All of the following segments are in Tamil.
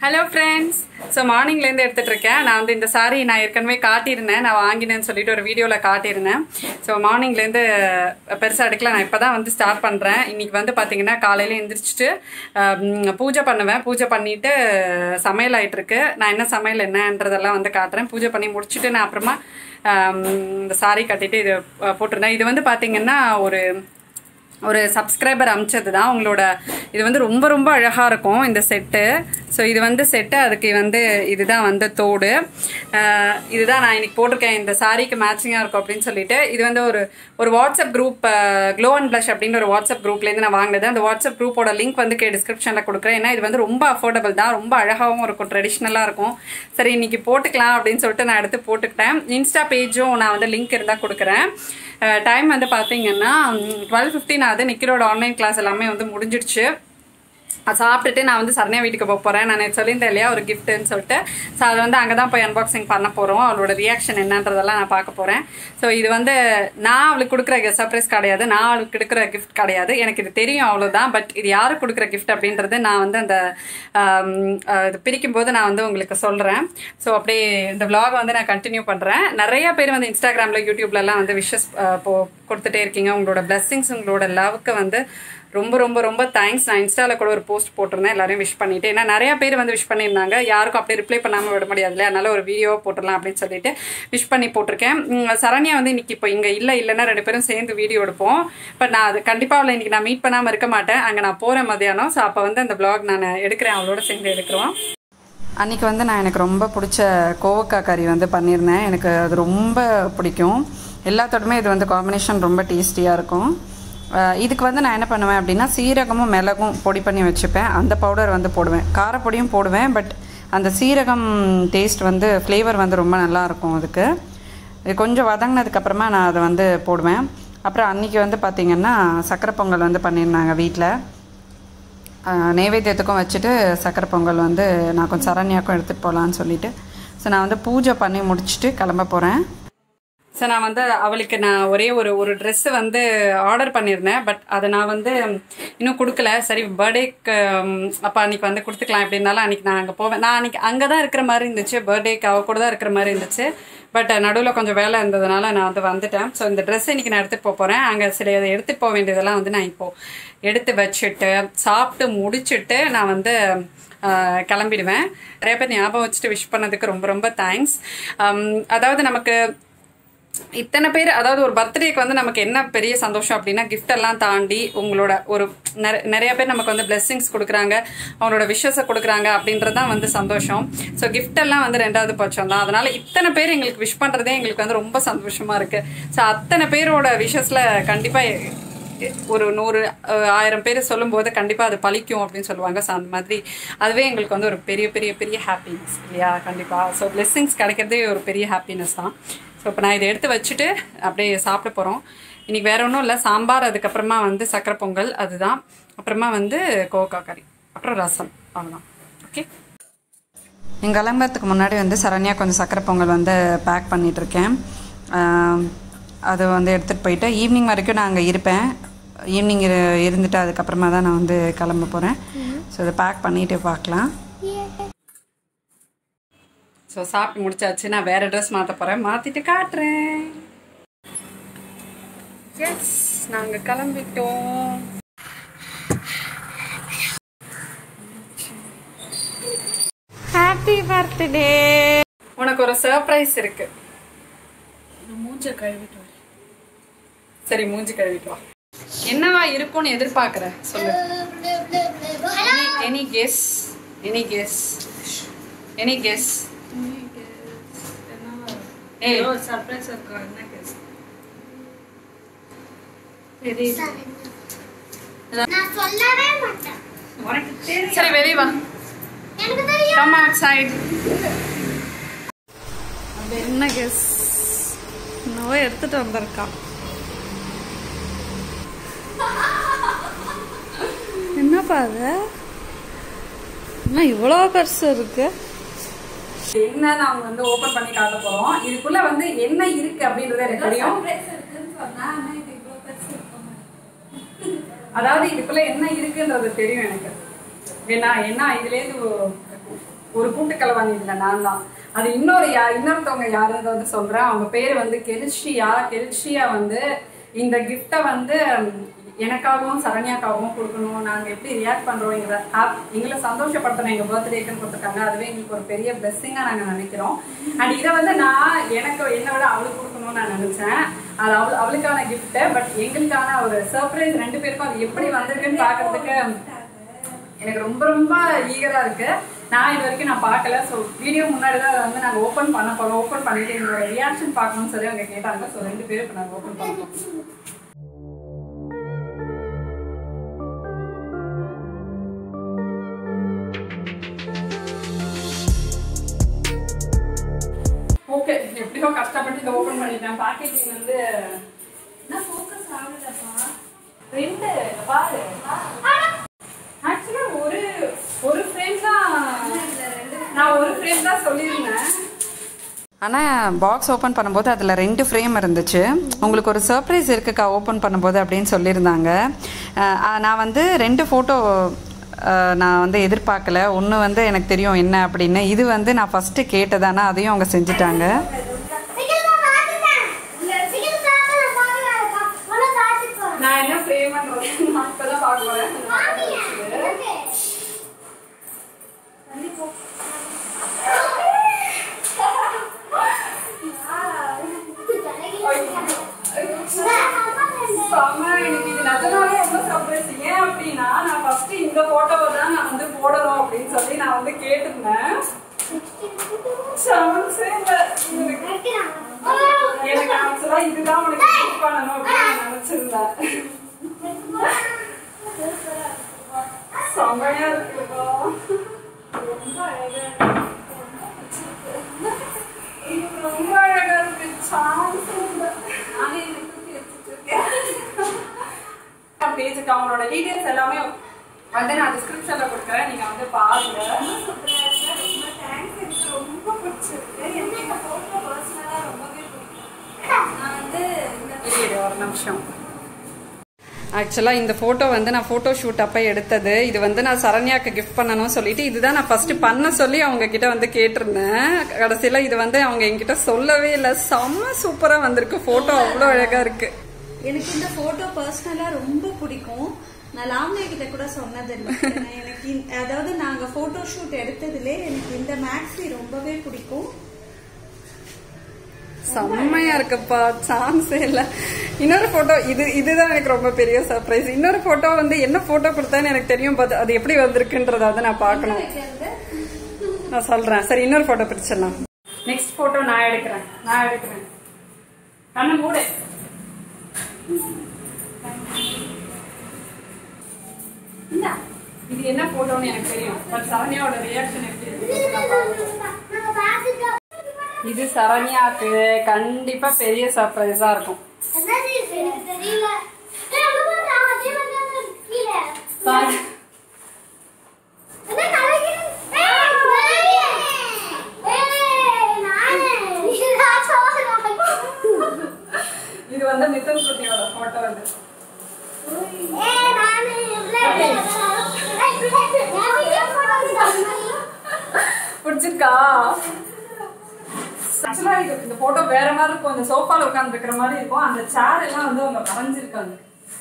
ஹலோ ஃப்ரெண்ட்ஸ் ஸோ மார்னிங்லேருந்து எடுத்துகிட்டு இருக்கேன் நான் வந்து இந்த சாரி நான் ஏற்கனவே காட்டியிருந்தேன் நான் வாங்கினேன்னு சொல்லிட்டு ஒரு வீடியோவில் காட்டியிருந்தேன் ஸோ மார்னிங்லேருந்து பெருசாக எடுக்கல நான் இப்போ தான் வந்து ஸ்டார்ட் பண்ணுறேன் இன்றைக்கி வந்து பார்த்தீங்கன்னா காலையில் எந்திரிச்சிட்டு ஹம், பூஜை பண்ணுவேன் பூஜை பண்ணிவிட்டு சமையல் ஆயிட்டிருக்கு நான் என்ன சமையல் என்னன்றதெல்லாம் வந்து காட்டுறேன் பூஜை பண்ணி முடிச்சுட்டு நான் அப்புறமா ஹம், இந்த சாரி கட்டிட்டு இது அஹ், போட்டிருந்தேன் இது வந்து பார்த்தீங்கன்னா ஒரு ஒரு சப்ஸ்கிரைபர் அமிச்சது தான் உங்களோட இது வந்து ரொம்ப ரொம்ப அழகாக இருக்கும் இந்த செட்டு ஸோ இது வந்து செட்டு அதுக்கு வந்து இதுதான் வந்து தோடு அஹ் இதுதான் நான் இன்னைக்கு போட்டிருக்கேன் இந்த சாரீக்கு மேட்சிங்காக இருக்கும் அப்படின்னு சொல்லிட்டு இது வந்து ஒரு ஒரு WhatsApp group glow and blush அப்படின்ற ஒரு வாட்ஸ்அப் குரூப்லேருந்து நான் வாங்கினது அந்த வாட்ஸ்அப் குரூப்போட லிங்க் வந்து டிஸ்கிரிப்ஷனில் கொடுக்குறேன் ஏன்னா இது வந்து ரொம்ப அஃபோர்டபுள் தான் ரொம்ப அழகாகவும் இருக்கும் ட்ரெடிஷ்னலாக இருக்கும் சரி இன்னைக்கு போட்டுக்கலாம் அப்படின்னு சொல்லிட்டு நான் எடுத்து போட்டுக்கிட்டேன் இன்ஸ்டா பேஜும் நான் வந்து லிங்க் இருந்தால் கொடுக்குறேன் டைம் வந்து பார்த்தீங்கன்னா டுவெல் ஃபிஃப்டின் ஆகுது நிக்கிரோட ஆன்லைன் கிளாஸ் எல்லாமே வந்து முடிஞ்சிடுச்சு அது சாப்பிட்டுட்டு நான் வந்து சரண்யா வீட்டுக்கு போக போகிறேன் நான் நேத்து சொல்லியிருந்தேன் இல்லையா ஒரு கிஃப்ட்டுன்னு சொல்லிட்டு ஸோ அது வந்து அங்கே தான் போய் அன்பாக்சிங் பண்ண போகிறோம் அவளோட ரியாக்ஷன் என்னன்றதெல்லாம் நான் பார்க்க போகிறேன் ஸோ இது வந்து நான் அவளுக்கு கொடுக்குற சர்ப்ரைஸ் கிடையாது நான் அவளுக்கு கொடுக்குற கிஃப்ட் கிடையாது எனக்கு இது தெரியும் அவ்வளோதான் பட் இது யாருக்கு கொடுக்குற கிஃப்ட் அப்படின்றது நான் வந்து அந்த ஆம், அஹ், இது பிரிக்கும் போது நான் வந்து உங்களுக்கு சொல்கிறேன் ஸோ அப்படியே இந்த vlog வந்து நான் கண்டினியூ பண்ணுறேன் நிறைய பேர் வந்து இன்ஸ்டாகிராமில் யூடியூப்லலாம் வந்து விஷஸ் போ கொடுத்துட்டே இருக்கீங்க உங்களோட blessings உங்களோட லவ்க்கு வந்து ரொம்ப ரொம்ப ரொம்ப தேங்க்ஸ் நான் இன்ஸ்டாவில் கூட ஒரு போஸ்ட் போட்டிருந்தேன் எல்லாரையும் விஷ் பண்ணிட்டு ஏன்னா நிறைய பேர் வந்து விஷ் பண்ணியிருந்தாங்க யாருக்கும் அப்படியே ரிப்ளை பண்ணாமல் விட முடியாதுல்ல அதனால ஒரு வீடியோ போட்டுடலாம் அப்படின்னு சொல்லிட்டு விஷ் பண்ணி போட்டிருக்கேன் உம், சரண்யா வந்து இன்னைக்கு இப்போ இங்கே இல்லை இல்லைன்னா ரெண்டு பேரும் சேர்ந்து வீடியோ எடுப்போம் பட் நான் அது கண்டிப்பாக அவளை இன்னைக்கு நான் மீட் பண்ணாமல் இருக்க மாட்டேன் அங்கே நான் போகிறேன் மதியானம் ஸோ அப்போ வந்து அந்த vlog நான் எடுக்கிறேன் அவளோட சேர்ந்து எடுக்கிறோம் அன்றைக்கி வந்து நான் எனக்கு ரொம்ப பிடிச்ச கோவக்காய் கறி வந்து பண்ணியிருந்தேன் எனக்கு அது ரொம்ப பிடிக்கும் எல்லாத்தோடுமே இது வந்து காம்பினேஷன் ரொம்ப டேஸ்டியாக இருக்கும் அஹ் இதுக்கு வந்து நான் என்ன பண்ணுவேன் அப்படின்னா சீரகமும் மிளகும் பொடி பண்ணி வச்சுப்பேன் அந்த பவுடர் வந்து போடுவேன் காரப்பொடியும் போடுவேன் பட் அந்த சீரகம் டேஸ்ட் வந்து ஃப்ளேவர் வந்து ரொம்ப நல்லா இருக்கும் அதுக்கு இது கொஞ்சம் வதங்கினதுக்கப்புறமா நான் அதை வந்து போடுவேன் அப்புறம் அன்றைக்கி வந்து பார்த்திங்கன்னா சக்கரை பொங்கல் வந்து பண்ணியிருந்தாங்க வீட்டில் ஆஹ் நைவேத்தியத்துக்கும் வச்சுட்டு சக்கரை பொங்கல் வந்து நான் கொஞ்சம் சரண்யாக்கும் எடுத்துகிட்டு போகலான்னு சொல்லிட்டு ஸோ நான் வந்து பூஜை பண்ணி முடிச்சுட்டு கிளம்ப போகிறேன் ஸோ நான் வந்து அவளுக்கு நான் ஒரே ஒரு ஒரு ட்ரெஸ்ஸு வந்து ஆர்டர் பண்ணியிருந்தேன் பட் அதை நான் வந்து இன்னும் கொடுக்கல சரி பர்த்டேக்கு அப்போ அன்னைக்கு வந்து கொடுத்துக்கலாம் எப்படி இருந்தாலும் அன்னைக்கு நான் அங்கே போவேன் நான் அன்னைக்கு அங்கே தான் இருக்கிற மாதிரி இருந்துச்சு பர்த்டேக்கு அவ கூட தான் இருக்கிற மாதிரி இருந்துச்சு பட் நடுவில் கொஞ்சம் வேலை இருந்ததுனால நான் வந்து வந்துட்டேன் ஸோ இந்த ட்ரெஸ் இன்னைக்கு நான் எடுத்துகிட்டு போக போகிறேன் அங்கே சில இதை எடுத்துகிட்டு போக வேண்டியதெல்லாம் வந்து நான் இப்போது எடுத்து வச்சுட்டு சாப்பிட்டு முடிச்சுட்டு நான் வந்து ஆஹ், கிளம்பிடுவேன் நிறைய பேர் ஞாபகம் வச்சுட்டு விஷ் பண்ணதுக்கு ரொம்ப ரொம்ப தேங்க்ஸ் அதாவது நமக்கு இத்தனை பேர் அதாவது ஒரு பர்த்டேக்கு வந்து நமக்கு என்ன பெரிய சந்தோஷம் அப்படின்னா gift எல்லாம் தாண்டி உங்களோட ஒரு நிற- நிறைய பேர் நமக்கு வந்து blessings கொடுக்குறாங்க அவங்களோட விஷஸை கொடுக்குறாங்க அப்படின்றது தான் வந்து சந்தோஷம் ஸோ gift எல்லாம் வந்து ரெண்டாவது பட்சம் தான் அதனால இத்தனை பேர் எங்களுக்கு விஷ் பண்றதே எங்களுக்கு வந்து ரொம்ப சந்தோஷமா இருக்கு ஸோ அத்தனை பேரோட விஷஸ்ல கண்டிப்பா ஒரு நூறு அஹ், ஆயிரம் பேர் சொல்லும்போது கண்டிப்பாக அது பலிக்கும் அப்படின்னு சொல்லுவாங்க ஸோ அந்த மாதிரி அதுவே எங்களுக்கு வந்து ஒரு பெரிய பெரிய பெரிய ஹாப்பினஸ் இல்லையா கண்டிப்பாக ஸோ blessings கிடைக்கிறதே ஒரு பெரிய ஹாப்பினஸ் தான் ஸோ இப்போ நான் இதை எடுத்து வச்சுட்டு அப்படியே சாப்பிட போகிறோம் இன்னைக்கு வேற ஒன்றும் இல்லை சாம்பார் அதுக்கப்புறமா வந்து சக்கரை பொங்கல் அதுதான் அப்புறமா வந்து கோவக்கா கறி அப்புறம் ரசம் அவ்வளோதான் ஓகே எங்கள் கிளம்புறதுக்கு முன்னாடி வந்து சரண்யா கொஞ்சம் சக்கரை பொங்கல் வந்து பேக் பண்ணிகிட்ருக்கேன் அது வந்து எடுத்துகிட்டு போயிட்டு ஈவினிங் வரைக்கும் நான் அங்கே இருப்பேன் ஈவினிங் இருந்துட்டு அதுக்கப்புறமா தான் நான் வந்து கிளம்ப போகிறேன் ஸோ இதை பேக் பண்ணிட்டு பார்க்கலாம் ஸோ சாப்பிட்டு முடிச்சாச்சு நான் வேறு ட்ரெஸ் மாற்ற போகிறேன் மாற்றிட்டு காட்டுறேன் எஸ் நாங்கள் கிளம்பிட்டோம் ஹாப்பி பர்த்டே உனக்கு ஒரு சர்ப்ரைஸ் இருக்கு மூஞ்ச கழுவிட்டு வரேன். சரி மூஞ்சி கழுவிட்டு வா என்னவா இருக்கும்னு எதிர்பார்க்குற சொல்லு any guess any guess any guess ஏய் ஏதோ ஒரு surprise இருக்கும், என்ன guess? சரி. நான் சொல்லவே மாட்டேன் உனக்கு தெரியும். சரி வெளியே வா எனக்கு தெரியும் கம் அவுட் சைடு அது என்ன கெஸ் என்னவோ எடுத்துட்டு வந்திருக்கான் என்னப்பா அது என்ன இவ்வளோ பெருசு இருக்கு என்ன நாங்க வந்து ஓபன் பண்ணி காட்ட போறோம் இதுக்குள்ள வந்து என்ன இருக்கு அப்படின்றது எனக்கு தெரியும் அதாவது இதுக்குள்ள என்ன இருக்குன்றது தெரியும் எனக்கு ஏன்னா என்ன இதுல இருந்து ஒரு கூட்டுக்கலவாணி இல்லை நான் தான் அது இன்னொரு யா இன்னொருத்தவங்க யாருன்னு வந்து சொல்றேன் அவங்க பேர் வந்து கெல்ஷியா கெல்ஷியா வந்து இந்த கிஃப்டை வந்து ம், எனக்காகவும் சரண்யாக்காகவும் கொடுக்கணும் நாங்க எப்படி ரியாக்ட் பண்றோம் எங்களை ஹாப் எங்களை சந்தோஷப்படுத்தணும் எங்க பர்த்டேக்குன்னு கொடுத்துருக்காங்க அதுவே எங்களுக்கு ஒரு பெரிய பிளெஸ்ஸிங்கா நாங்க நினைக்கிறோம் அண்ட் இதை வந்து நான் எனக்கு என்னை விட அவளுக்கு கொடுக்கணும்னு நான் நினைச்சேன் அது அவள் அவளுக்கான gift பட் எங்களுக்கான ஒரு சர்ப்ரைஸ் ரெண்டு பேருக்கும் அது எப்படி வந்திருக்குன்னு பாக்குறதுக்கு எனக்கு ரொம்ப ரொம்ப ஈகரா இருக்கு நான் இது வரைக்கும் நான் பார்க்கல ஸோ வீடியோ முன்னாடி தான் அதை வந்து நாங்கள் ஓப்பன் பண்ண போறோம் ஓப்பன் பண்ணிட்டு எங்களோட ரியாக்ஷன் பார்க்கணும்னு சொல்லி அவங்க கேட்டாங்க ஸோ ரெண்டு பேரும் இப்போ நாங்கள் ஓப்பன் பண்ணோம் ஓகே எப்படியோ கஷ்டப்பட்டு இதை ஓப்பன் பண்ணிட்டேன் பேக்கேஜிங் வந்து நான் ஃபோக்கஸ் ஆகுதப்பா ரெண்டு பாரு ஆக்சுவலா ஒரு ஒரு ஃப்ரேம் தான் நான் ஒரு ஃப்ரேம் தான் சொல்லியிருந்தேன் ஆனால் பாக்ஸ் ஓப்பன் பண்ணும்போது அதில் ரெண்டு ஃப்ரேம் இருந்துச்சு உங்களுக்கு ஒரு சர்ப்ரைஸ் இருக்குக்கா ஓப்பன் பண்ணும்போது அப்படின்னு சொல்லியிருந்தாங்க அஹ் நான் வந்து ரெண்டு ஃபோட்டோ நான் வந்து எதிர்பார்க்கல ஒன்று வந்து எனக்கு தெரியும் என்ன அப்படின்னு இது வந்து நான் ஃபஸ்ட்டு கேட்டதானா அதையும் அவங்க செஞ்சுட்டாங்க சீக்கிரம் மாத்திட்டேன் சீக்கிரம் சாப்பிட பாருங்க ஒண்ணு காத்துக்கோ நான் என்ன ஃப்ரேம் பண்ணுறது நான் இப்போ தான் பார்க்க போகிறேன் மாமியா ஓகே செம்ம, எனக்கு இது நிஜமாவே ரொம்ப surprise. ஏன் அப்படின்னா, நான் first இந்த photo-வை தான் நான் வந்து போடணும் அப்படின்னு சொல்லி நான் வந்து கேட்டிருந்தேன். chance ஏ இல்ல. எனக்கு எனக்கு actual-ஆ இதுதான் உனக்கு gift பண்ணணும் அப்படின்னு நான் நினைச்சிருந்தேன். செம்மையா இருக்குப்பா. ரொம்ப அழகா இருக்கு. இது ரொம்ப அழகா இருக்கு. chance ஏ இல்ல. நானே இதை தூக்கி வச்சுட்டு இருக்கேன். பேஜுக்கு அவங்களோட டீடைல்ஸ் எல்லாமே வந்து நான் டிஸ்கிரிப்ஷன்ல கொடுக்குறேன் நீங்க வந்து பாருங்க ரொம்ப தேங்க்ஸ் எனக்கு ரொம்ப பிடிச்சிருக்கு எனக்கு இந்த ஃபோட்டோ பர்சனலாக ரொம்பவே பிடிக்கும் நான் வந்து இந்த இரு, ஒரு நிமிஷம் ஆக்சுவலாக இந்த ஃபோட்டோ வந்து நான் ஃபோட்டோ ஷூட் அப்போ எடுத்தது இது வந்து நான் சரண்யாக்கு கிஃப்ட் பண்ணணும்னு சொல்லிட்டு இதுதான் நான் ஃபர்ஸ்ட் பண்ண சொல்லி அவங்க கிட்ட வந்து கேட்டிருந்தேன் கடைசியில் இது வந்து அவங்க என்கிட்ட சொல்லவே இல்லை செம்ம சூப்பராக வந்திருக்கு ஃபோட்டோ அவ்வளோ அழகா இருக்கு எனக்கு இந்த போட்டோ பர்சனலா ரொம்ப பிடிக்கும் நான் லாவண்யா கிட்ட கூட சொன்னதில்லை நான் எனக்கு இந்த- அதாவது நாங்க போட்டோ ஷூட் எடுத்ததுலே எனக்கு இந்த மேக்ஸி ரொம்பவே பிடிக்கும் செம்மையா இருக்குப்பா சான்ஸே இல்ல இன்னொரு போட்டோ இது இதுதான் எனக்கு ரொம்ப பெரிய சர்ப்ரைஸ் இன்னொரு போட்டோ வந்து என்ன போட்டோ கொடுத்தான்னு எனக்கு தெரியும் பட் அது எப்படி வந்திருக்குன்றத வந்து நான் பார்க்கணும் வைக்கிறது நான் சொல்றேன் சரி இன்னொரு போட்டோ பிடிச்சிடலாம் நெக்ஸ்ட் போட்டோ நான் எடுக்கிறேன் நான் எடுக்கிறேன் கண்ணு மூடு இந்தா. இது என்ன போட்டோன்னு எனக்கு தெரியும் பட் சரண்யாவோட ரியாக்ஷன் எப்படி இருக்கு நான் பார்க்கணும். இது சரண்யாக்கு கண்டிப்பா பெரிய சர்ப்ரைஸா இருக்கும் தெரியல ஏய், அங்க பாரு, அவன் அதே மாதிரி தான் இருக்கு கீழே. பாரு. என்ன கலகி- ஏய், வெளியே. ஏய், நானு. நீதான் சொல்லணும். இது வந்து மிதுன் ஸ்ருதியோட போட்டோ இது ஏய், நானு. உள்ள இரு. ஏய், என் வீடியோ photo எடுத்தா. பிடிச்சிருக்கா ஆக்சுவலா இது இந்த போட்டோ வேற மாதிரி இருக்கும் இந்த சோஃபால உட்கார்ந்து இருக்கிற மாதிரி இருக்கும் அந்த சேர் எல்லாம் வந்து அவங்க வரைஞ்சிருக்காங்க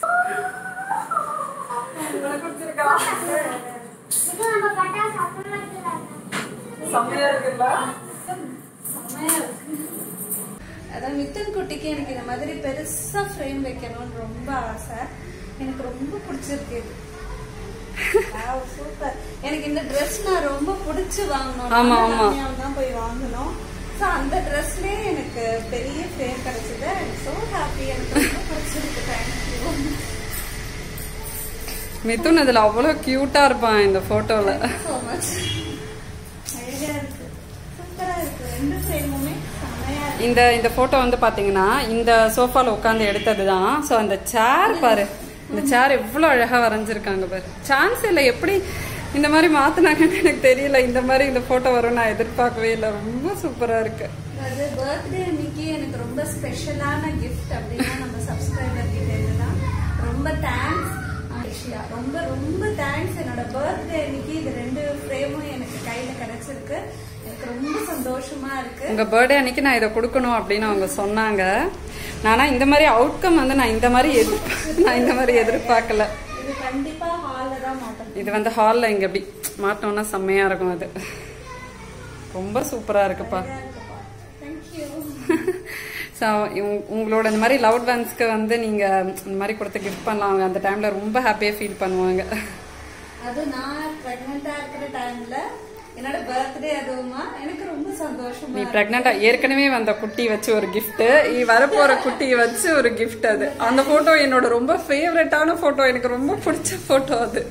உனக்கு பிடிச்சிருக்கா இது நம்ம பட்டாசு அப்புறமா எடுத்துக்கலாம். செம்மையா இருக்குல்ல செம்மையா இருக்கு. அதான் மித்தன் குட்டிக்கு எனக்கு இந்த மாதிரி பெருசா ஃப்ரேம் வைக்கணும்னு ரொம்ப ஆசை எனக்கு ரொம்ப பிடிச்சிருக்கு இது சூப்பர் எனக்கு இந்த ட்ரெஸ் நான் ரொம்ப பிடிச்சு வாங்கணும் ஆமா, நானும் ஆமா. ரம்யாவும் தான் போய் வாங்கணும் ஸோ அந்த ட்ரெஸ்லயே எனக்கு பெரிய ஃப்ரேம் கிடைச்சது ஸோ ஹாப்பி எனக்கு ரொம்ப பிடிச்சிருக்கு தேங்க்யூ மிதுன் இதுல அவ்வளவு கியூட்டா இருப்பான் இந்த போட்டோல ஸோ மச் அழகா இருக்கு சூப்பரா இருக்கு ரெண்டு ஃப்ரேமுமே செம்மையா இருக்கு இந்த இந்த போட்டோ வந்து பாத்தீங்கன்னா இந்த சோஃபால உட்கார்ந்து எடுத்தது தான் ஸோ அந்த சேர் பாரு இந்த சேர் எவ்வளவு அழகா வரைஞ்சிருக்காங்க பாரு சான்ஸ் இல்லை எப்படி இந்த மாதிரி மாத்தினாங்கன்னு எனக்கு தெரியல இந்த மாதிரி இந்த போட்டோ வரும் நான் எதிர்பார்க்கவே இல்லை ரொம்ப சூப்பரா இருக்கு அது பர்த்டே அன்னைக்கு எனக்கு ரொம்ப ஸ்பெஷலான கிஃப்ட் அப்படின்னா நம்ம சப்ஸ்கிரைபர் கிட்ட இருந்து தான் ரொம்ப தேங்க்ஸ் கெல்ஷியா ரொம்ப ரொம்ப தேங்க்ஸ் என்னோட பர்த்டே அன்னைக்கு இது ரெண்டு ஃப்ரேமும் எனக்கு கையில கிடைச்சிருக்கு எனக்கு ரொம்ப சந்தோஷமா இருக்கு உங்க பர்த்டே அன்னைக்கு நான் இதை கொடுக்கணும் அப்படின்னு அவங்க சொன்னாங்க நானா இந்த மாதிரி அவுட்கம் வந்து நான் இந்த மாதிரி எதிர் நான் இந்த மாதிரி எதிர்பார்க்கல இது கண்டிப்பா ஹால்ல தான் மாட்டோம் இது வந்து ஹாலில் இங்கே எப்படி மாட்டோம்னா செம்மையா இருக்கும் அது ரொம்ப சூப்பரா இருக்குப்பா தேங்க்யூ ஸோ உங்களோட இந்த மாதிரி லவ் ஒன்ஸ்க்கு வந்து நீங்க இந்த மாதிரி கொடுத்து கிஃப்ட் பண்ணலாம் அவங்க அந்த டைம்ல ரொம்ப ஹாப்பியாக ஃபீல் பண்ணுவாங்க அது நான் பிரெக்னெண்டா இருக்கிற டைம்ல என்னோட பர்த்டே அதுவுமா எனக்கு ரொம்ப சந்தோஷமா நீ இருக்கு. பிரெக்னெண்டா ஏற்கனவே வந்த குட்டி வச்சு ஒரு gift நீ வரப்போற குட்டியை வச்சு ஒரு gift அது அந்த போட்டோ என்னோட ரொம்ப ஃபேவரட்டான போட்டோ எனக்கு ரொம்ப பிடிச்ச போட்டோ அது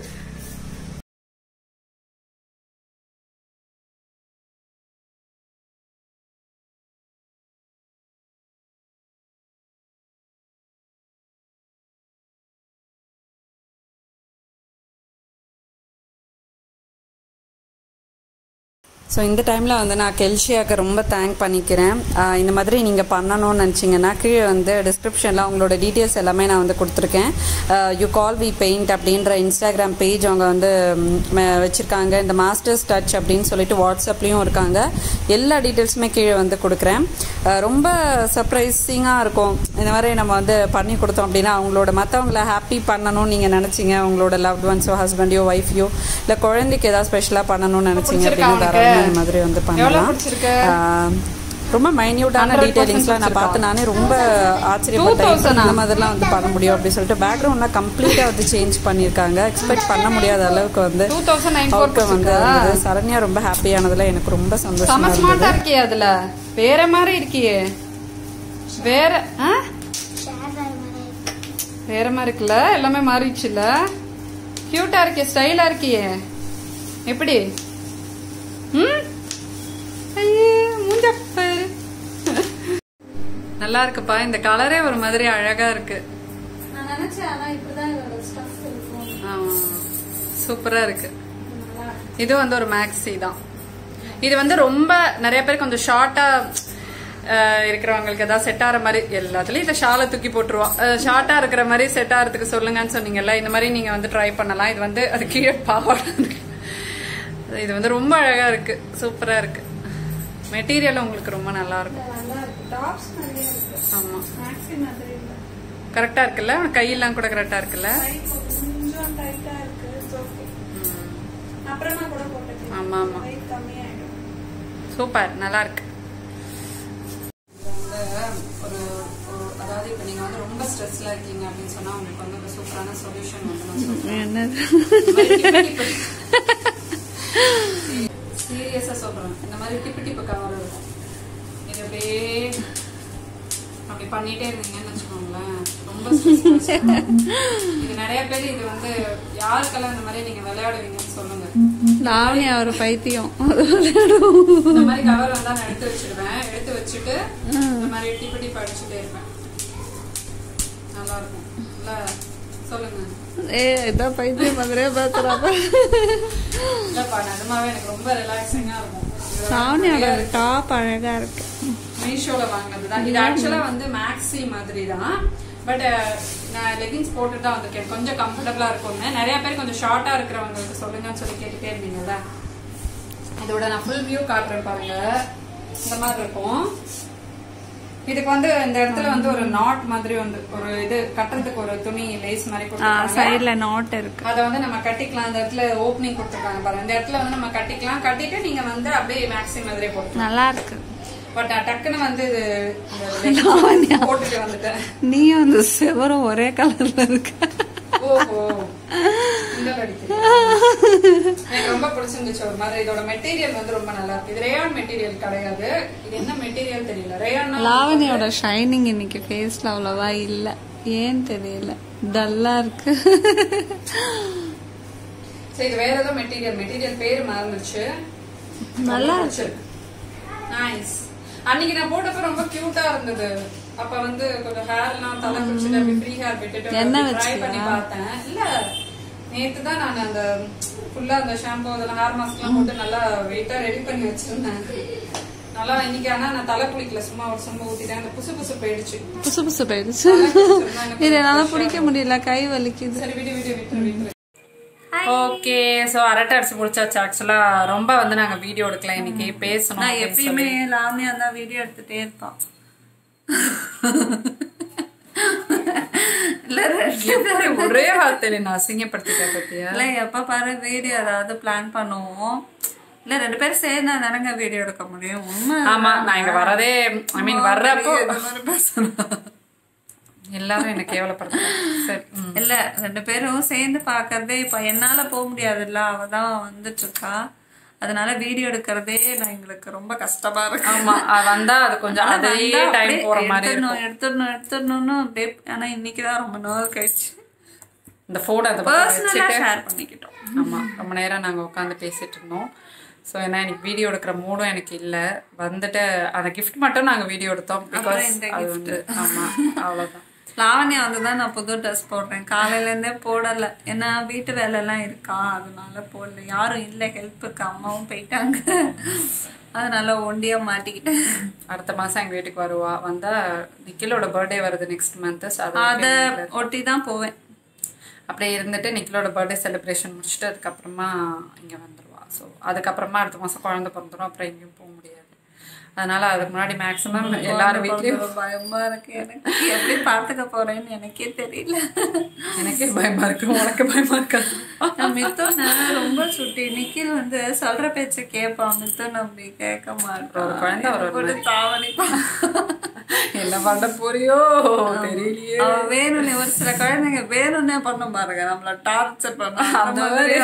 ஸோ இந்த டைமில் வந்து நான் கெல்ஷியாவுக்கு ரொம்ப தேங்க் பண்ணிக்கிறேன் ஆஹ் இந்த மாதிரி நீங்கள் பண்ணணும்னு நினச்சிங்கன்னா கீழே வந்து டிஸ்கிரிப்ஷனில் உங்களோட டீட்டெயில்ஸ் எல்லாமே நான் வந்து கொடுத்துருக்கேன் யூ கால் வி பெயிண்ட் அப்படின்ற இன்ஸ்டாகிராம் பேஜ் அவங்க வந்து வச்சுருக்காங்க இந்த மாஸ்டர்ஸ் டச் அப்படின்னு சொல்லிட்டு வாட்ஸ்அப்லேயும் இருக்காங்க எல்லா டீட்டெயில்ஸுமே கீழே வந்து கொடுக்குறேன் ஆஹ் ரொம்ப சர்ப்ரைசிங்காக இருக்கும் இந்த மாதிரி நம்ம வந்து பண்ணி கொடுத்தோம் அப்படின்னா அவங்களோட மற்றவங்கள ஹாப்பி பண்ணணும்னு நீங்கள் நினச்சிங்க உங்களோட லவ்ட் ஒன்ஸோ ஹஸ்பண்டையோ ஒய்ஃபையோ இல்லை குழந்தைக்கு ஏதாவது ஸ்பெஷலாக பண்ணணும்னு நினச்சிங்க அப்படின்னா தாராளமாக இந்த மாதிரி வந்து பண்ணலாம் ஆஹ் ரொம்ப மைன்யூட்டான டீடைலிங்ஸ்லாம் நான் பார்த்து நானே ரொம்ப ஆச்சரியப்பட்டேன் எப்படி இந்த மாதிரிலாம் வந்து பண்ண முடியும் அப்படின்னு சொல்லிட்டு பேக்ரவுண்ட்லாம் கம்ப்ளீட்டாக வந்து சேஞ்ச் பண்ணியிருக்காங்க எக்ஸ்பெக்ட் பண்ண முடியாத அளவுக்கு வந்து அவுட்கம் வந்து இருந்தது சரண்யா ரொம்ப ஹாப்பியானதுல எனக்கு ரொம்ப சந்தோஷமா செம இருந்தது ஸ்மார்ட்டா இருக்கியே அதுல வேற மாதிரி இருக்கியே வேற ஆ? வேற மாதிரி இருக்குல்ல எல்லாமே மாறிடுச்சுல்ல கியூட்டா இருக்கியே ஸ்டைலா இருக்கியே எப்படி ம் ஐயே மூஞ்ச பாரு நல்லா இருக்குப்பா இந்த கலரே ஒரு மாதிரி அழகா இருக்கு நான் நினைச்சேன் ஆனா இப்படிதான் இதோட ஸ்டஃப் இருக்கும் சூப்பரா இருக்கு இது வந்து ஒரு மேக்ஸி தான் இது வந்து ரொம்ப நிறைய பேர் கொஞ்சம் ஷார்ட்டா இருக்கிறவங்களுக்கு ஏதாவது செட் ஆகிற மாதிரி எல்லாத்துலயும் இதை ஷாலை தூக்கி போட்டுருவா ஷார்ட்டா இருக்கிற மாதிரி செட் ஆகிறதுக்கு சொல்லுங்கன்னு சொன்னீங்கல்ல இந்த மாதிரி நீங்க வந்து ட்ரை பண்ணலாம் இது வந்து அது கீழே பாவாடை இருக்கு. இது வந்து ரொம்ப அழகா இருக்கு சூப்பரா இருக்கு மெட்டீரியல் உங்களுக்கு ரொம்ப நல்லா இருக்கும் நல்லா இருக்கு டாப்ஸ் நிறைய இருக்கு ஆமா மேக்ஸி மாதிரி இல்ல கரெக்டா இருக்குல்ல கையெல்லாம் கூட கரெக்டா இருக்குல்ல கை கொஞ்சம் டைட்டா இருக்கு It's okay. அப்புறமா கூட போட்டுக்கலாம் ஆமா ஆமா weight கம்மியாயிடும் சூப்பர் நல்லா இருக்கு ஒரு ஒரு அதாவது இப்போ நீங்க வந்து ரொம்ப ஸ்ட்ரெஸ்ல இருக்கீங்க அப்படின்னு சொன்னா உங்களுக்கு வந்து ஒரு சூப்பரான சொல்யூஷன் வந்து நான் சொல்றேன் சீரியஸா சொல்றேன் இந்த மாதிரி டிப்பு டிப்பு கவர் இருக்கும் இது அப்படியே அப்படி பண்ணிட்டே இருந்தீங்கன்னு வச்சுக்கோங்களேன் ரொம்ப stress ஆ இருக்கும். இது நிறைய பேர் இது வந்து யாருக்கெல்லாம் இந்த மாதிரி நீங்க விளையாடுவீங்கன்னு சொல்லுங்க லாவணியா ஒரு பைத்தியம் இந்த மாதிரி கவர் வந்தா நான் எடுத்து வச்சிடுவேன் எடுத்து வச்சுட்டு இந்த மாதிரி டிப்பு டிப்பு அடிச்சுட்டே இருப்பேன் நல்லா இருக்கும் இல்ல சொல்லுங்க ஏ இதான் பைத்தியம் மாதிரியே பேசுறாப்ப இல்லப்பா நிஜமாவே எனக்கு ரொம்ப ரிலாக்ஸிங்கா இருக்கும் இது லாவணியோட டாப் அழகா இருக்கு மீஷோல வாங்கினதுதான் இது ஆக்சுவலா வந்து மேக்ஸி மாதிரி தான் பட் நான் லெகின்ஸ் போட்டுட்டு தான் வந்திருக்கேன் கொஞ்சம் கம்ஃபர்டபுளா இருக்கும்னு நிறைய பேர் கொஞ்சம் ஷார்ட்டா இருக்கிறவங்களுக்கு சொல்லுங்கன்னு சொல்லி கேட்டுட்டே இருந்தீங்கல்ல இதோட நான் ஃபுல் வியூ காட்டுறேன் பாருங்க இந்த மாதிரி இருக்கும் இதுக்கு வந்து இந்த இடத்துல வந்து ஒரு நாட் மாதிரி வந்து ஒரு இது கட்டுறதுக்கு ஒரு துணி லேஸ் மாதிரி கொடுத்துருக்காங்க சைடுல நாட் இருக்கு அதை வந்து நம்ம கட்டிக்கலாம் இந்த இடத்துல ஓப்பனிங் கொடுத்துருக்காங்க பாருங்க இந்த இடத்துல வந்து நம்ம கட்டிக்கலாம் கட்டிட்டு நீங்க வந்து அப்படியே மேக்ஸி மாதிரி போட்டுக்கலாம் நல்லா இருக்கு பட் நான் டக்குன்னு வந்து இது இந்த leggings போட்டுட்டு வந்துட்டேன் நீயும் அந்த செவரும் ஒரே கலர்ல இருக்கு ஓஹோ இந்த அடிக்குது. எனக்கு ரொம்ப பிடிச்சிருந்துச்சு ஒரு மாதிரி இதோட மெட்டீரியல் வந்து ரொம்ப நல்லா இருக்கு இது ரேயான் மெட்டீரியல் கிடையாது இது என்ன மெட்டீரியல் தெரியல ரேயான் லாவணியோட ஷைனிங் இன்னைக்கு ஃபேஸ்ல அவ்வளவா இல்ல ஏன் தெரியல டல்லா இருக்கு சரி இது வேற ஏதோ மெட்டீரியல் மெட்டீரியல் பேர் மறந்துச்சு நல்லா பிடிச்சிருக்கு நைஸ் அன்னைக்கு நான் போட்டப்ப ரொம்ப கியூட்டா இருந்தது அப்ப வந்து கொஞ்சம் ஹேர்லாம் தலை குச்சிட்டு அப்படி ஃப்ரீ ஹேர் விட்டுட்டு எண்ணெய் ட்ரை வச்சியா? பண்ணி பார்த்தேன் இல்ல நேத்து தான் நான் அந்த ஃபுல்லா அந்த ஷாம்பு அதெல்லாம் ஹேர் மாஸ்க் எல்லாம் போட்டு நல்லா வெயிட்டா ரெடி பண்ணி வச்சிருந்தேன் நல்லா இன்னைக்கு ஆனா நான் தலை குளிக்கல சும்மா ஒரு சும்மா ஊத்திட்டேன் அந்த புசு புசு போயிடுச்சு புசு புசு போயிடுச்சு இது என்னால பிடிக்க முடியல கை வலிக்குது சரி விடு விடு விட்டு விட்டு ஓகே ஸோ அரட்டை அடிச்சு முடிச்சாச்சு ஆக்சுவலா ரொம்ப வந்து நாங்க வீடியோ எடுக்கல இன்னைக்கு பேசணும் நான் அப்படின்னு எப்பயுமே லாவணியா தான் வீடியோ எடுத்துட்டே இருப்பான் இல்ல ரெண்டு எப்படி ஒரே வார்த்தையில நான் அசிங்கப்படுத்திட்டேன் பத்தியா இல்ல எப்ப பாரு வீடியோ ஏதாவது பிளான் பண்ணுவோம் இல்ல ரெண்டு பேரும் சேர்ந்தா தானங்க வீடியோ எடுக்க முடியும் உண்மை ஆமா நான் இங்க வரதே ஐ மீன் வர்றப்போ இந்த மாதிரி பேசணும். எல்லாரும் என்ன கேவலப்படுத்துறாங்க சரி ம். இல்ல ரெண்டு பேரும் சேர்ந்து பாக்குறதே இப்ப என்னால போக முடியாதுல்ல அவ தான் வந்துட்டு இருக்கா அதனால வீடியோ எடுக்கிறதே நான் எங்களுக்கு ரொம்ப கஷ்டமா இருக்கு ஆமா அது வந்தா அது கொஞ்சம் ஆனா அதே வந்தா டைம் அப்படியே போற மாதிரி எடுத்துடணும், இருக்கும் எடுத்துடணும் எடுத்துடணும்னு அப்படியே ஆனா இன்னைக்குதான் ரொம்ப நாள் கழிச்சு இந்த போன் அதை பக்கம் பர்சனலா வச்சுட்டு ஷேர் பண்ணிக்கிட்டோம் ஆமா ரொம்ப நேரம் நாங்க உட்காந்து பேசிட்டு இருந்தோம் ஸோ ஏன்னா எனக்கு வீடியோ எடுக்கிற மூடும் எனக்கு இல்ல வந்துட்டு அந்த கிஃப்ட் மட்டும் நாங்க வீடியோ எடுத்தோம் பிகாஸ் இந்த அது வந்து ஆமா அவ்வளவுதான் லாவண்யா வந்து தான் நான் புது ட்ரெஸ் போடுறேன் காலையில இருந்தே போடல ஏன்னா வீட்டு வேலை எல்லாம் இருக்கா அதனால போடல யாரும் இல்ல ஹெல்ப்புக்கு அம்மாவும் போயிட்டாங்க அதனால ஒண்டியா மாட்டிக்கிட்டேன் அடுத்த மாசம் எங்க வீட்டுக்கு வருவா வந்தா நிக்கிலோட பர்த்டே வருது நெக்ஸ்ட் மந்த் அத ஒட்டி தான் போவேன் அப்படியே இருந்துட்டு நிக்கிலோட பர்த்டே செலிப்ரேஷன் முடிச்சுட்டு அதுக்கப்புறமா இங்க வந்துருவா ஸோ அதுக்கப்புறமா அடுத்த மாசம் குழந்தை பிறந்துரும் அப்புறம் எங்கேயும் போக முடியாது அதனால அதுக்கு முன்னாடி மேக்ஸிமம் எல்லாரும் வீட்லயும் ரொம்ப பயமா இருக்கு எனக்கு எப்படி பாத்துக்க போறேன்னு எனக்கே தெரியல எனக்கே பயமா இருக்கு உனக்கு பயமா இருக்காது நான் மித்தோன ரொம்ப சுட்டி நிக்கில் வந்து சொல்ற பேச்ச கேட்பான் மித்தோன் அப்படி கேட்க மாட்டான் ஒரு குழந்தை ஒரு ஒரு தாவணிப்பான் என்ன பண்ண போறியோ தெரியலையே அவன் வேணும்னே ஒரு சில குழந்தைங்க வேணும்னே பண்ண பாருங்க நம்மள டார்ச்சர் பண்ண அந்த மாதிரி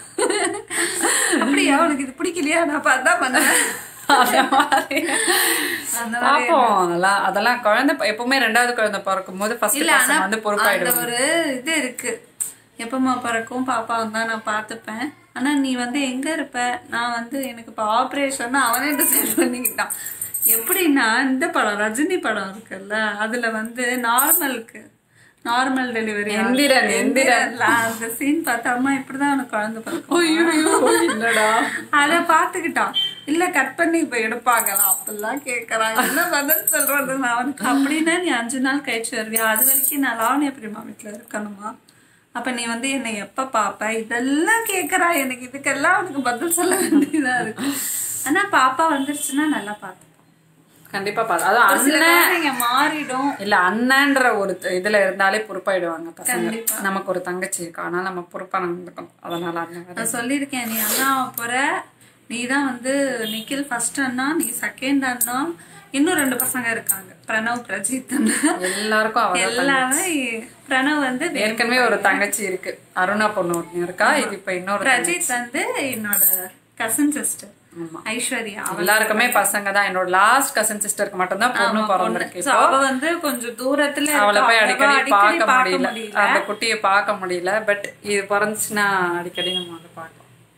அப்படியா உனக்கு இது பிடிக்கலையா நான் பார்த்தா பண்ணுவேன் அந்த மாதிரி அந்த பாப்போம் அதெல்லாம் அதெல்லாம் குழந்தை ப- எப்பவுமே ரெண்டாவது குழந்தை பிறக்கும் போது ஃபர்ஸ்ட் இல்ல ஆனா பசங்க வந்து அந்த பொறுப்பாயிடும் ஒரு இது இருக்கு எப்பமா பிறக்கும் பாப்பாவும் தான் நான் பார்த்துப்பேன் ஆனா நீ வந்து எங்க இருப்ப நான் வந்து எனக்கு இப்போ ஆப்ரேஷன் அவனே டிசைட் பண்ணிக்கிட்டான் எப்படின்னா இந்த படம் ரஜினி படம் இருக்குல்ல அதுல வந்து நார்மலுக்கு நார்மல் டெலிவரி எந்திரன், எந்திரன். அந்த சீன் பார்த்து அம்மா இப்படிதான் உனக்கு குழந்தை பிறக்கும் இல்லடா அத பாத்துக்கிட்டான் இல்ல கட் பண்ணி இப்ப எடுப்பாங்களா அப்படிலாம் கேக்குறாங்க என்ன பதில் சொல்றது நான் அவனுக்கு அப்படின்னா நீ அஞ்சு நாள் கழிச்சு வருவியா அது வரைக்கும் நான் லாவணிய பிரிமா வீட்டுல இருக்கணுமா அப்ப நீ வந்து என்னை எப்ப பாப்ப இதெல்லாம் கேக்குறா எனக்கு இதுக்கெல்லாம் அவனுக்கு பதில் சொல்ல வேண்டியதா இருக்கு ஆனா பாப்பா வந்துருச்சுன்னா நல்லா பார்த்துப்பான் கண்டிப்பா பாரு அதான் ஒரு சில அண்ணன் குழந்தைங்க மாறிடும் இல்ல அண்ணன்ற ஒரு த- இதுல இருந்தாலே பொறுப்பாயிடுவாங்க பசங்க நமக்கு ஒரு தங்கச்சி இருக்கா அதனால நம்ம பொறுப்பா நடந்துக்கணும் அதனால அண்ணன் வேற. நான் சொல்லியிருக்கேன் நீ அண்ணா போற நீ தான் வந்து நிக்கில் ஃபர்ஸ்ட் அண்ணா நீ செகண்ட் அண்ணா இன்னும் ரெண்டு பசங்க இருக்காங்க பிரணவ் பிரஜித் அண்ணா எல்லாருக்கும் அவ எல்லாமே பிரணவ் வந்து ஏற்கனவே ஒரு தங்கச்சி இருக்கு அருணா பொண்ணு ஒண்ணு இருக்கா இது இப்ப இன்னொரு தங்கச்சி. பிரஜித் வந்து என்னோட கசின் சிஸ்டர் ஐஸ்வர்யா அவ எல்லாருக்குமே பசங்க தான் என்னோட லாஸ்ட் கசின் சிஸ்டருக்கு மட்டும்தான் பொண்ணு பிறந்திருக்கு So, அவ வந்து கொஞ்சம் தூரத்துல இருக்கா. அவளை போய் அவ்வளவா அடிக்கடி பார்க்க பார்க்க முடியல அந்த குட்டியை பார்க்க முடியல பட் இது பிறந்துச்சுன்னா அடிக்கடி நம்ம வந்து பார்க்கலாம்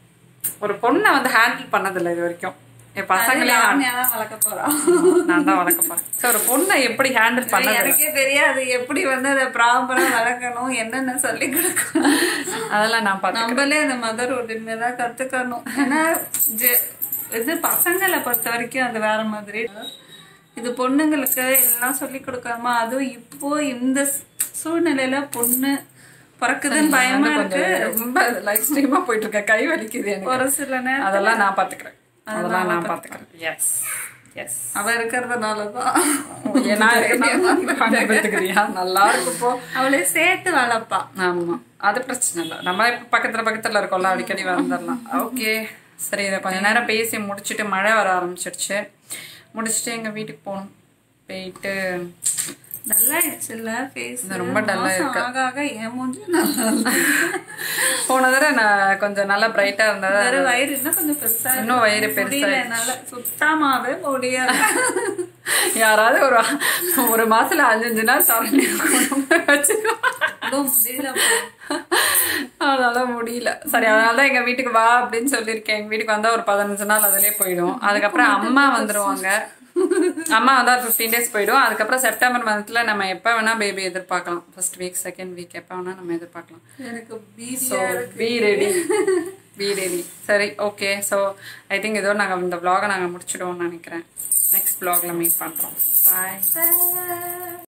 ஒரு பொண்ணை வந்து ஹேண்டில் பண்ணதில்லை இது வரைக்கும் என் பசங்களே லாவண்யா தான் வளர்க்க போறா நான் தான் வளர்க்க போறேன் So, ஒரு பொண்ணை எப்படி ஹேண்டில் பண்ணது எனக்கே தெரியாது எப்படி வந்து அதை ப்ராப்பரா வளர்க்கணும் என்னென்ன சொல்லி கொடுக்கணும் அதெல்லாம் நான் பார்த்தேன் நம்மளே அந்த மதர் உடனே தான் கத்துக்கணும் ஏன்னா ஜெ- இது பசங்களை பொறுத்த வரைக்கும் அது வேற மாதிரி இது பொண்ணுங்களுக்கு எல்லாம் சொல்லி கொடுக்காம அதுவும் இப்போ இந்த ஸ்- சூழ்நிலையில பொண்ணு பிறக்குதுன்னு பயமா இருக்கு ரொம்ப லைஃப் ஸ்ட்ரீமா போயிட்டு இருக்க கை வலிக்குது எனக்கு ஒரு சில நேரம் அதெல்லாம் நான் பாத்துக்கிறேன் அதெல்லாம் நான் பாத்துக்கிறேன் எஸ் எஸ் அவ இருக்கிறதுனாலதான் ஏன்னா பெற்றுக்கிறியா நல்லா இருக்கும் போ அவளை சேர்த்து வளர்ப்பா ஆமா அது பிரச்சனை இல்லை நம்ம இப்ப பக்கத்துல பக்கத்துல இருக்கோம்ல அடிக்கடி வந்துடலாம் ஓகே சரி இதை கொஞ்ச நேரம் பேசி முடிச்சுட்டு மழை வர ஆரம்பிச்சிடுச்சு முடிச்சுட்டு எங்க வீட்டுக்கு போகணும் போயிட்டு டல்லாயிடுச்சு இல்ல ஃபேஸ் ரொம்ப dull ஆ இருக்கு. ஆக ஆக என் மூஞ்சி நல்லா இல்ல. போன தடவை நான் கொஞ்சம் நல்லா பிரைட்டா இருந்ததா வேற வயிறு இன்னும் கொஞ்சம் பெருசா இருக்கு. இன்னும் வயிறு பெருசா முடியல என்னால சுத்தமாவே முடியல யாராவது ஒரு ஒரு மாசத்துல அஞ்சஞ்சு நாள் சரண்யா வச்சுக்கோ அதுவும் முடியல அதனால முடியல சரி அதனால தான் எங்க வீட்டுக்கு வா அப்படின்னு சொல்லியிருக்கேன் எங்க வீட்டுக்கு வந்தா ஒரு பதினஞ்சு நாள் அதுலயே போயிடும் அதுக்கப்புறம் அம்மா வந்துருவாங்க அம்மா வந்தா ஒரு ஃபிஃப்டீன் டேஸ் போயிடும் அதுக்கப்புறம் செப்டம்பர் மந்த்ல நம்ம எப்ப வேணா பேபி எதிர்பார்க்கலாம் ஃபர்ஸ்ட் வீக் செகண்ட் வீக் எப்ப வேணா நம்ம எதிர்பார்க்கலாம் எனக்கு ஸோ பீதியா இருக்கு பி ரெடி பி ரெடி சரி ஓகே ஸோ ஐ திங்க் இதோ நாங்கள் இந்த vlog-அ நாங்கள் முடிச்சிடுவோம்னு நினைக்கிறேன் நெக்ஸ்ட் vlog-ல மீட் பண்ணுறோம் பாய்